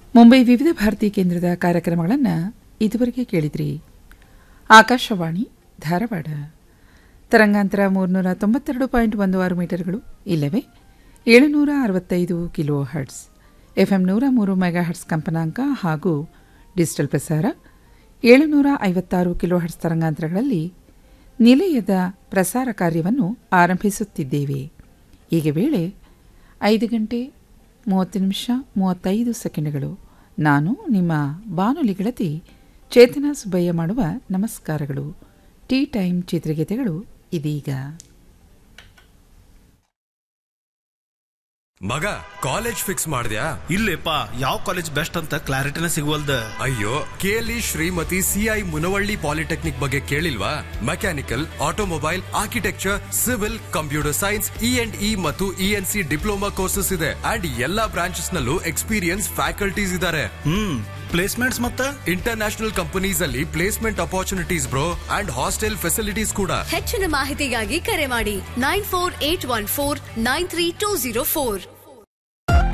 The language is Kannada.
ಮುಂಬೈ ವಿವಿಧ ಭಾರತಿ ಕೇಂದ್ರದ ಕಾರ್ಯಕ್ರಮಗಳನ್ನು ಇದುವರೆಗೆ ಕೇಳಿದ್ರಿ ಆಕಾಶವಾಣಿ ಧಾರವಾಡ ತರಂಗಾಂತರ ಮೂರುನೂರ ತೊಂಬತ್ತೆರಡು ಪಾಯಿಂಟ್ ಒಂದು ಆರು ಮೀಟರ್ಗಳು ಇಲ್ಲವೇ ಏಳುನೂರ ಅರವತ್ತೈದು ಕಿಲೋ ಹರ್ಟ್ಸ್ ಎಫ್ಎಂ ನೂರ ಮೂರು ಮೆಗಾ ಹರ್ಟ್ಸ್ ಕಂಪನಾಂಕ ಹಾಗೂ ಡಿಜಿಟಲ್ ಪ್ರಸಾರ ಏಳುನೂರ ಐವತ್ತಾರು ಕಿಲೋ ಹರ್ಟ್ಸ್ ತರಂಗಾಂತರಗಳಲ್ಲಿ ನಿಲಯದ ಪ್ರಸಾರ ಕಾರ್ಯವನ್ನು ಆರಂಭಿಸುತ್ತಿದ್ದೇವೆ ಈಗ ವೇಳೆ ಐದು ಗಂಟೆ ಮೂವತ್ತು ನಿಮಿಷ ಮೂವತ್ತೈದು ಸೆಕೆಂಡ್ಗಳು ನಾನು ನಿಮ್ಮ ಬಾನುಲಿ ಗೆಳತಿ ಚೇತನ ಸುಬ್ಬಯ್ಯ ಮಾಡುವ ನಮಸ್ಕಾರಗಳು ಟೀ ಟೈಮ್ ಚಿತ್ರಗೀತೆಗಳು ಇದೀಗ ಮಗ ಕಾಲೇಜ್ ಫಿಕ್ಸ್ ಮಾಡ್ದ್ಯಾ ಇಲ್ಲೇಪ ಯಾವ ಕಾಲೇಜ್ ಬೆಸ್ಟ್ ಅಂತ ಕ್ಲಾರಿಟಿನ ಸಿಗುವಲ್ದ ಅಯ್ಯೋ ಕೇಲಿ ಶ್ರೀಮತಿ ಸಿಐ ಮುನವಳ್ಳಿ ಪಾಲಿಟೆಕ್ನಿಕ್ ಬಗ್ಗೆ ಕೇಳಿಲ್ವಾ mechanical automobile architecture civil computer science E and E ಮತ್ತು E N C diploma courses ಇದೆ ಅಂಡ್ ಎಲ್ಲಾ ಬ್ರಾಂಚಸ್ ನಲ್ಲೂ ಎಕ್ಸ್ಪೀರಿಯನ್ಸ್ ಫ್ಯಾಕಲ್ಟೀಸ್ ಇದ್ದಾರೆ ಹ್ಮ್ ಪ್ಲೇಸ್ಮೆಂಟ್ಸ್ ಮತ್ತ ಇಂಟರ್ ನ್ಯಾಷನಲ್ ಕಂಪನೀಸ್ ಅಲ್ಲಿ placement opportunities bro and hostel facilities ಕೂಡ ಹೆಚ್ಚಿನ ಮಾಹಿತಿಗಾಗಿ ಕರೆ ಮಾಡಿ nine four eight one four nine three two zero four